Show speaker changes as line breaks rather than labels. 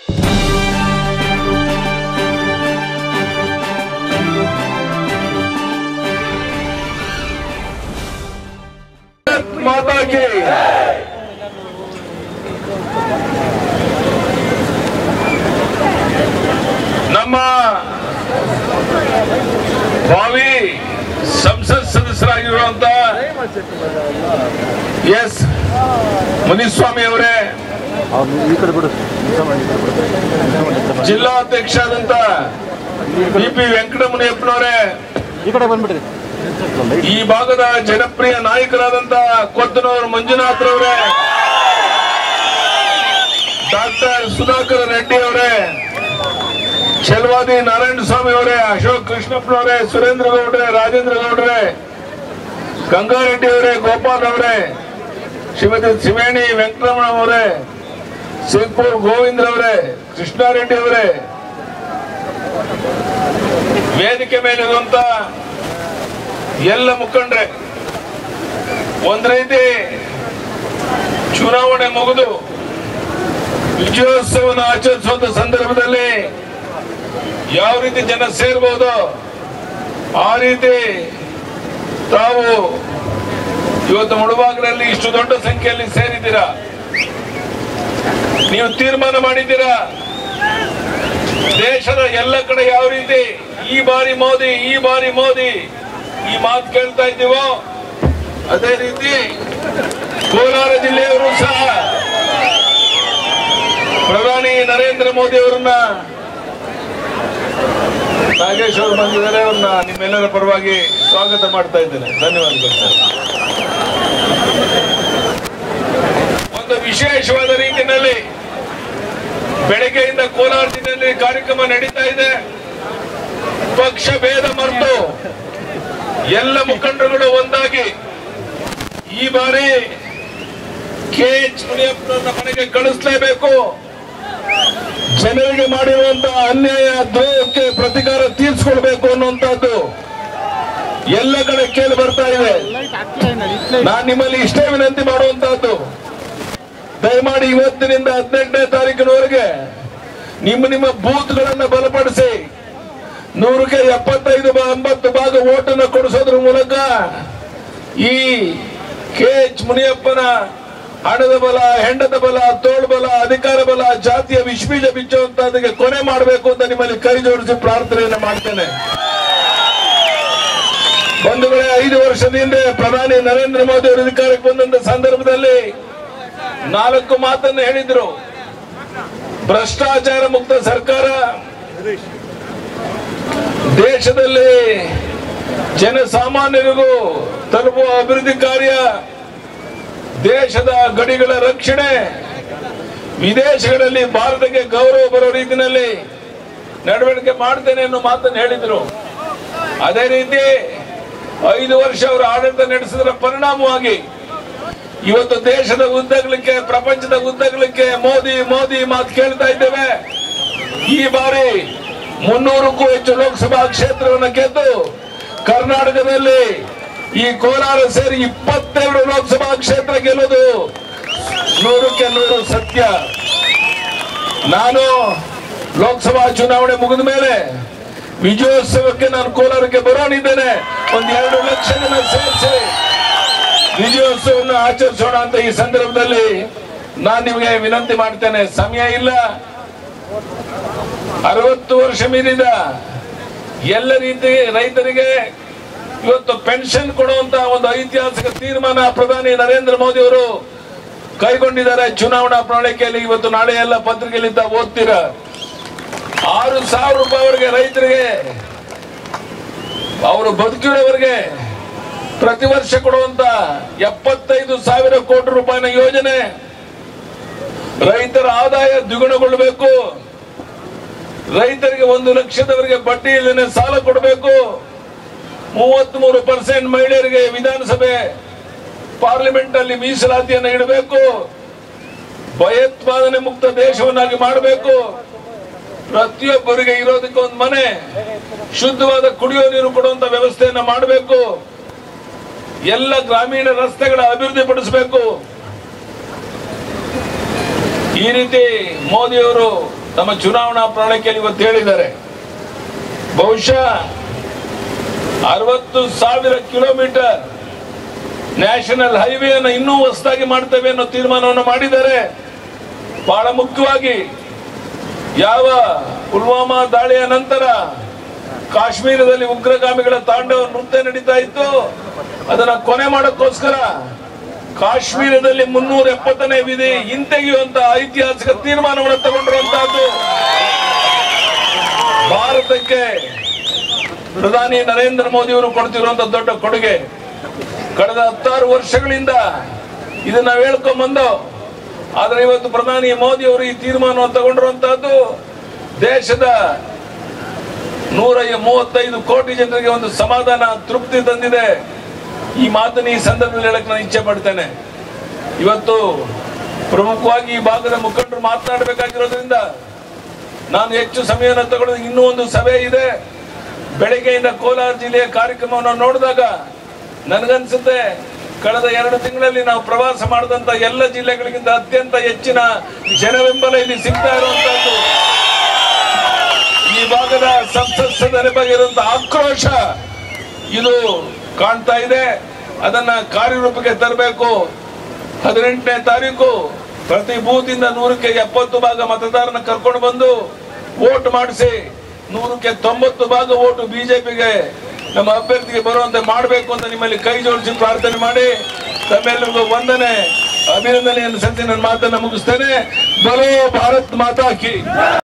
ಮಾತಾ ಕಿ ನಮ್ಮ ಭಾವಿ ಸಂಸತ್ ಸದಸ್ಯರಾಗಿರುವಂತ ಎಸ್ ಮುನಿಸ್ವಾಮಿ ಅವರೇ
ಈ ಕಡೆ ಬಿಡು ನಿಮಿಷ ಈ ಕಡೆ ಬಿಡು
ಜಿಲ್ಲಾಧ್ಯಕ್ಷರಾದಂತ ಬಿ ಪಿ ವೆಂಕಟಮುನಿಯಪ್ಪನವರೇ
ಈ ಕಡೆ ಬಂದ್ಬಿಡ್ರಿ
ಈ ಭಾಗದ ಜನಪ್ರಿಯ ನಾಯಕರಾದಂತ ಕೊತ್ತನೂರು ಮಂಜುನಾಥ್ ರವರೇ ಡಾಕ್ಟರ್ ಸುಧಾಕರ್ ರೆಡ್ಡಿ ಅವರೇ ಚೆಲ್ವಾದಿ ನಾರಾಯಣ ಸ್ವಾಮಿ ಅವರೇ ಅಶೋಕ್ ಕೃಷ್ಣಪ್ಪನವರೇ ಸುರೇಂದ್ರ ಗೌಡ್ರೆ ರಾಜೇಂದ್ರ ಗೌಡ್ರೆ ಗಂಗಾರೆಡ್ಡಿ ಅವರೇ ಗೋಪಾಲ್ ಅವರೇ ಶ್ರೀಮತಿ ಸಿವೇಣಿ ವೆಂಕಟರಮಣ ಅವರೇ ಸಿಂಗ್ಪುರ್ ಗೋವಿಂದ್ರ ಅವರೇ ಕೃಷ್ಣಾರೆಡ್ಡಿ ಅವರೇ ವೇದಿಕೆ ಮೇಲಿರುವಂತ ಎಲ್ಲ ಮುಖಂಡ್ರೆ ಒಂದ್ ರೀತಿ ಚುನಾವಣೆ ಮುಗಿದು ವಿಜಯೋತ್ಸವನ ಆಚರಿಸುವಂತ ಸಂದರ್ಭದಲ್ಲಿ ಯಾವ ರೀತಿ ಜನ ಸೇರ್ಬೋದು ಆ ರೀತಿ ತಾವು ಇವತ್ತು ಮುಳುಬಾಗಿಲಲ್ಲಿ ಇಷ್ಟು ದೊಡ್ಡ ಸಂಖ್ಯೆಯಲ್ಲಿ ಸೇರಿದ್ದೀರಾ ನೀವು ತೀರ್ಮಾನ ಮಾಡಿದ್ದೀರಾ ದೇಶದ ಎಲ್ಲ ಕಡೆ ಯಾವ ರೀತಿ ಈ ಬಾರಿ ಮೋದಿ ಈ ಬಾರಿ ಮೋದಿ ಈ ಮಾತು ಕೇಳ್ತಾ ಇದ್ದೀವೋ ಅದೇ ರೀತಿ ಕೋಲಾರ ಜಿಲ್ಲೆಯವರು ಸಹ ಪ್ರಧಾನಿ ನರೇಂದ್ರ ಮೋದಿ ಅವರನ್ನ ನಾಗೇಶ್ ಅವರು ಬಂದಿದ್ದಾರೆ ಅವ್ರನ್ನ ನಿಮ್ಮೆಲ್ಲರ ಪರವಾಗಿ ಸ್ವಾಗತ ಮಾಡ್ತಾ ಇದ್ದೇನೆ ಧನ್ಯವಾದಗಳು ಸರ್ ಒಂದು ವಿಶೇಷವಾದ ರೀತಿಯಲ್ಲಿ ಬೆಳಗ್ಗೆಯಿಂದ ಕೋಲಾರ ಜಿಲ್ಲೆಯಲ್ಲಿ ಕಾರ್ಯಕ್ರಮ ನಡೀತಾ ಇದೆ ಪಕ್ಷ ಭೇದ ಮರೆತು ಎಲ್ಲ ಮುಖಂಡರುಗಳು ಒಂದಾಗಿ ಈ ಬಾರಿ ಕೆ ಎಚ್ ಮುನಿಯಪ್ಪನವ್ರನ್ನ ಮನೆಗೆ ಕಳಿಸ್ಲೇಬೇಕು ಜನರಿಗೆ ಮಾಡಿರುವಂತಹ ಅನ್ಯಾಯ ದ್ರೋಹಕ್ಕೆ ಪ್ರತಿಕಾರ ತೀರ್ಸ್ಕೊಳ್ಬೇಕು ಅನ್ನುವಂಥದ್ದು ಎಲ್ಲ ಕಡೆ ಕೇಳಿ ಬರ್ತಾ ಇದೆ ನಾನ್ ನಿಮ್ಮಲ್ಲಿ ಇಷ್ಟೇ ವಿನಂತಿ ಮಾಡುವಂತಹದ್ದು ದಯಮಾಡಿ ಇವತ್ತಿನಿಂದ ಹದಿನೆಂಟನೇ ತಾರೀಕಿನವರೆಗೆ ನಿಮ್ಮ ನಿಮ್ಮ ಬೂತ್ಗಳನ್ನ ಬಲಪಡಿಸಿ ನೂರಕ್ಕೆ ಎಪ್ಪತ್ತೈದು ಬ- ಎಂಬತ್ತು ಭಾಗ ಓಟನ್ನು ಕೊಡಿಸೋದ್ರ ಮೂಲಕ ಈ ಕೆ ಎಚ್ ಮುನಿಯಪ್ಪನ ಹಣದ ಬಲ ಹೆಂಡದ ಬಲ ತೋಳು ಬಲ ಅಧಿಕಾರ ಬಲ ಜಾತಿಯ ವಿಶ್ವೀಜ ಬಿಚ್ಚುವಂತದಕ್ಕೆ ಕೊನೆ ಮಾಡಬೇಕು ಅಂತ ನಿಮ್ಮಲ್ಲಿ ಕೈ ಜೋಡಿಸಿ ಪ್ರಾರ್ಥನೆಯನ್ನ ಮಾಡ್ತೇನೆ ಬಂಧುಗಳೇ ಐದು ವರ್ಷದ ಹಿಂದೆ ಪ್ರಧಾನಿ ನರೇಂದ್ರ ಮೋದಿ ಅವರು ಅಧಿಕಾರಕ್ಕೆ ಬಂದಂತ ಸಂದರ್ಭದಲ್ಲಿ ನಾಲ್ಕು ಮಾತನ್ನ ಹೇಳಿದ್ರು ಭ್ರಷ್ಟಾಚಾರ ಮುಕ್ತ ಸರ್ಕಾರ ದೇಶದಲ್ಲಿ ಜನಸಾಮಾನ್ಯರಿಗೂ ತಲುಪುವ ಅಭಿವೃದ್ಧಿ ಕಾರ್ಯ ದೇಶದ ಗಡಿಗಳ ರಕ್ಷಣೆ ವಿದೇಶಗಳಲ್ಲಿ ಭಾರತಕ್ಕೆ ಗೌರವ ಬರೋ ರೀತಿಯಲ್ಲಿ ನಡವಳಿಕೆ ಮಾಡ್ತೇನೆ ಅನ್ನೋ ಮಾತನ್ನು ಹೇಳಿದ್ರು ಅದೇ ರೀತಿ ಐದು ವರ್ಷ ಅವರು ಆಡಳಿತ ನಡೆಸಿದ್ರ ಪರಿಣಾಮವಾಗಿ ಇವತ್ತು ದೇಶದ ಉದ್ದಗಲಿಕ್ಕೆ ಪ್ರಪಂಚದ ಉದ್ದಗಲಿಕ್ಕೆ ಮೋದಿ ಮೋದಿ ಮಾತು ಕೇಳ್ತಾ ಇದ್ದೇವೆ ಈ ಬಾರಿ ಮುನ್ನೂರಕ್ಕೂ ಹೆಚ್ಚು ಲೋಕಸಭಾ ಕ್ಷೇತ್ರವನ್ನು ಗೆದ್ದು ಕರ್ನಾಟಕದಲ್ಲಿ ಈ ಕೋಲಾರ ಸೇರಿ ಇಪ್ಪತ್ತೆರಡು ಲೋಕಸಭಾ ಕ್ಷೇತ್ರ ಗೆಲ್ಲೋದು ನೂರಕ್ಕೆ ನೂರು ಸತ್ಯ ನಾನು ಲೋಕಸಭಾ ಚುನಾವಣೆ ಮುಗಿದ ಮೇಲೆ ವಿಜಯೋತ್ಸವಕ್ಕೆ ನಾನು ಕೋಲಾರಕ್ಕೆ ಬರೋಣಿದ್ದೇನೆ ಒಂದ್ ಎರಡು ಲಕ್ಷ ಜನ ಸೇರಿಸಿ ವಿಜಯೋತ್ಸವವನ್ನು ಆಚರಿಸೋಣ ಅಂತ ಈ ಸಂದರ್ಭದಲ್ಲಿ ನಾನು ನಿಮಗೆ ವಿನಂತಿ ಮಾಡ್ತೇನೆ ಸಮಯ ಇಲ್ಲ ಅರವತ್ತು ವರ್ಷ ಮೀರಿದ ಎಲ್ಲ ರೀತಿ ರೈತರಿಗೆ ಇವತ್ತು ಪೆನ್ಷನ್ ಕೊಡುವಂತ ಒಂದು ಐತಿಹಾಸಿಕ ತೀರ್ಮಾನ ಪ್ರಧಾನಿ ನರೇಂದ್ರ ಮೋದಿ ಅವರು ಕೈಗೊಂಡಿದ್ದಾರೆ ಚುನಾವಣಾ ಪ್ರಣಾಳಿಕೆಯಲ್ಲಿ ಇವತ್ತು ನಾಳೆ ಎಲ್ಲ ಪತ್ರಿಕೆಯಲ್ಲಿ ತಾವು ಓದ್ತೀರ ಆರು ಸಾವಿರ ರೂಪಾಯಿವರೆಗೆ ರೈತರಿಗೆ ಅವರು ಬದುಕಿರೋವರೆಗೆ ಪ್ರತಿ ವರ್ಷ ಕೊಡುವಂತ ಎಪ್ಪತ್ತೈದು ಸಾವಿರ ಕೋಟಿ ರೂಪಾಯಿನ ಯೋಜನೆ ರೈತರ ಆದಾಯ ದ್ವಿಗುಣಗೊಳ್ಳಬೇಕು ರೈತರಿಗೆ ಒಂದು ಲಕ್ಷದವರೆಗೆ ಬಡ್ಡಿ ಇಲ್ಲದೆ ಸಾಲ ಕೊಡಬೇಕು ಮೂವತ್ತ್ ಮೂರು ಪರ್ಸೆಂಟ್ ಮಹಿಳೆಯರಿಗೆ ವಿಧಾನಸಭೆ ಪಾರ್ಲಿಮೆಂಟ್ ಅಲ್ಲಿ ಮೀಸಲಾತಿಯನ್ನು ಇಡಬೇಕು ಭಯೋತ್ಪಾದನೆ ಮುಕ್ತ ದೇಶವನ್ನಾಗಿ ಮಾಡಬೇಕು ಪ್ರತಿಯೊಬ್ಬರಿಗೆ ಇರೋದಕ್ಕೆ ಒಂದು ಮನೆ ಶುದ್ಧವಾದ ಕುಡಿಯೋ ನೀರು ಕೊಡುವಂತ ವ್ಯವಸ್ಥೆಯನ್ನ ಮಾಡಬೇಕು ಎಲ್ಲ ಗ್ರಾಮೀಣ ರಸ್ತೆಗಳ ಅಭಿವೃದ್ಧಿ ಪಡಿಸಬೇಕು ಈ ರೀತಿ ಮೋದಿಯವರು ತಮ್ಮ ಚುನಾವಣಾ ಪ್ರಣಾಳಿಕೆಯಲ್ಲಿ ಇವತ್ತು ಹೇಳಿದ್ದಾರೆ ಬಹುಶಃ ಅರವತ್ತು ಸಾವಿರ ಕಿಲೋಮೀಟರ್ ನ್ಯಾಷನಲ್ ಹೈವೇಯನ್ನು ಇನ್ನೂ ಹೊಸದಾಗಿ ಮಾಡ್ತೇವೆ ಅನ್ನೋ ತೀರ್ಮಾನವನ್ನು ಮಾಡಿದ್ದಾರೆ ಬಹಳ ಮುಖ್ಯವಾಗಿ ಯಾವ ಪುಲ್ವಾಮಾ ದಾಳಿಯ ನಂತರ ಕಾಶ್ಮೀರದಲ್ಲಿ ಉಗ್ರಗಾಮಿಗಳ ತಾಂಡವ ನೃತ್ಯ ನಡೀತಾ ಇತ್ತು ಅದನ್ನ ಕೊನೆ ಮಾಡೋಕ್ಕೋಸ್ಕರ ಕಾಶ್ಮೀರದಲ್ಲಿ ಮುನ್ನೂರ ಎಪ್ಪತ್ತನೇ ವಿಧಿ ಹಿಂತೆಗೆಯುವಂತ ಐತಿಹಾಸಿಕ ತೀರ್ಮಾನವನ್ನು ತಗೊಂಡಿರುವಂತಹದ್ದು ಭಾರತಕ್ಕೆ ಪ್ರಧಾನಿ ನರೇಂದ್ರ ಮೋದಿ ಅವರು ಕೊಡ್ತಿರುವಂತ ದೊಡ್ಡ ಕೊಡುಗೆ ಕಳೆದ ಹತ್ತಾರು ವರ್ಷಗಳಿಂದ ಇದನ್ನ ನಾವು ಹೇಳ್ಕೊಂಡ್ ಬಂದು ಆದ್ರೆ ಇವತ್ತು ಪ್ರಧಾನಿ ಮೋದಿ ಅವರು ಈ ತೀರ್ಮಾನವನ್ನು ತಗೊಂಡಿರುವಂತಹದ್ದು ದೇಶದ ನೂರ ಮೂವತ್ತೈದು ಕೋಟಿ ಜನರಿಗೆ ಒಂದು ಸಮಾಧಾನ ತೃಪ್ತಿ ತಂದಿದೆ ಈ ಮಾತನ್ನು ಈ ಸಂದರ್ಭದಲ್ಲಿ ಹೇಳಕ್ ನಾನು ಇಚ್ಛೆ ಪಡ್ತೇನೆ ಇವತ್ತು ಪ್ರಮುಖವಾಗಿ ಈ ಭಾಗದ ಮುಖಂಡರು ಮಾತನಾಡಬೇಕಾಗಿರೋದ್ರಿಂದ ನಾನು ಹೆಚ್ಚು ಸಮಯವನ್ನು ತಗೊಳ್ಳೋದು ಇನ್ನೂ ಒಂದು ಸಭೆ ಇದೆ ಬೆಳಗ್ಗೆಯಿಂದ ಕೋಲಾರ ಜಿಲ್ಲೆಯ ಕಾರ್ಯಕ್ರಮವನ್ನು ನೋಡಿದಾಗ ನನಗನ್ಸುತ್ತೆ ಕಳೆದ ಎರಡು ತಿಂಗಳಲ್ಲಿ ನಾವು ಪ್ರವಾಸ ಮಾಡಿದಂತ ಎಲ್ಲ ಜಿಲ್ಲೆಗಳಿಗಿಂತ ಅತ್ಯಂತ ಹೆಚ್ಚಿನ ಜನಬೆಂಬಲ ಇಲ್ಲಿ ಸಿಗ್ತಾ ಇರುವಂತದ್ದು ಈ ಭಾಗದ ಸಂಸತ್ ಸದನ ಬಗ್ಗೆ ಇರುವಂತಹ ಆಕ್ರೋಶ ಇದು ಕಾಣ್ತಾ ಇದೆ ಅದನ್ನ ಕಾರ್ಯರೂಪಕ್ಕೆ ತರಬೇಕು ಹದಿನೆಂಟನೇ ತಾರೀಕು ಪ್ರತಿ ಬೂತ್ ಇಂದ ನೂರಕ್ಕೆ ಎಪ್ಪತ್ತು ಭಾಗ ಮತದಾರನ ಕರ್ಕೊಂಡು ಬಂದು ವೋಟ್ ಮಾಡಿಸಿ ನೂರಕ್ಕೆ ತೊಂಬತ್ತು ಭಾಗ ಓಟು ಬಿಜೆಪಿಗೆ ನಮ್ಮ ಅಭ್ಯರ್ಥಿಗೆ ಬರುವಂತೆ ಮಾಡಬೇಕು ಅಂತ ನಿಮ್ಮಲ್ಲಿ ಕೈ ಜೋಡಿಸಿ ಪ್ರಾರ್ಥನೆ ಮಾಡಿ ತಮ್ಮೆಲ್ಲರಿಗೂ ವಂದನೆ ಅಭಿನಂದನೆಯನ್ನು ಸಲ್ಲಿಸಿ ನನ್ನ ಮಾತನ್ನು ಮುಗಿಸ್ತೇನೆ ಬಲೋ ಭಾರತ್ ಮಾತಾ ಕಿ